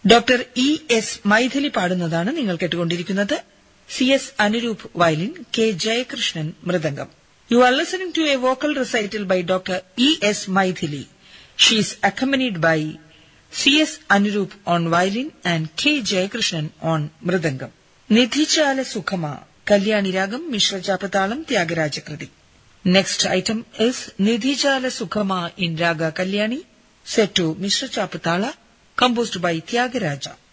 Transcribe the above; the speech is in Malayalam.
ഡോക്ടർ ഇ എസ് മൈഥിലി പാടുന്നതാണ് നിങ്ങൾ കേട്ടുകൊണ്ടിരിക്കുന്നത് C S Anuroop violin K Jayakrishnan mridangam you are listening to a vocal recital by doctor E S Mythili she is accompanied by C S Anuroop on violin and K Jayakrishnan on mridangam Nidhichala Sukhama Kalyani ragam Mishrachapatalam Tyagarajakriti next item is Nidhichala Sukhama in raga Kalyani set to Mishrachapatala composed by Tyagaraja.